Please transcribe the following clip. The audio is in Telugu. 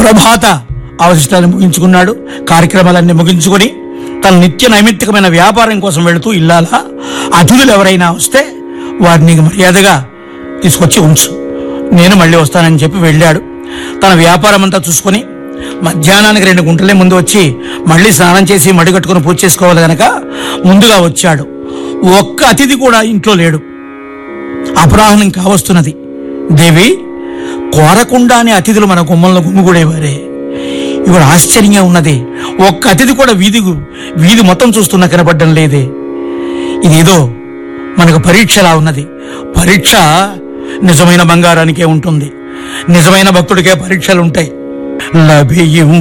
ప్రభాత అవశిష్టాన్ని ముగించుకున్నాడు కార్యక్రమాలన్నీ ముగించుకొని తన నిత్య నైమిత్తికమైన వ్యాపారం కోసం వెళుతూ ఇల్లాల అతిథులు ఎవరైనా వస్తే వారిని మర్యాదగా తీసుకొచ్చి ఉంచు నేను మళ్ళీ వస్తానని చెప్పి వెళ్ళాడు తన వ్యాపారం అంతా చూసుకొని మధ్యాహ్నానికి రెండు గుంటలే ముందు వచ్చి మళ్ళీ స్నానం చేసి మడి కట్టుకుని పూజ చేసుకోవాలి గనక ముందుగా వచ్చాడు ఒక్క అతిథి కూడా ఇంట్లో లేడు అపరాహ్నం కావస్తున్నది దేవి కోరకుండానే అతిథులు మన గుమ్మంలో గుమ్మిగూడేవారే ఇవాడు ఆశ్చర్యంగా ఉన్నది ఒక్క అతిథి కూడా వీధి వీధి మొత్తం చూస్తున్నా కనపడడం లేదే ఇదేదో మనకు పరీక్షలా ఉన్నది పరీక్ష నిజమైన బంగారానికే ఉంటుంది నిజమైన భక్తుడికే పరీక్షలు ఉంటాయి లభియం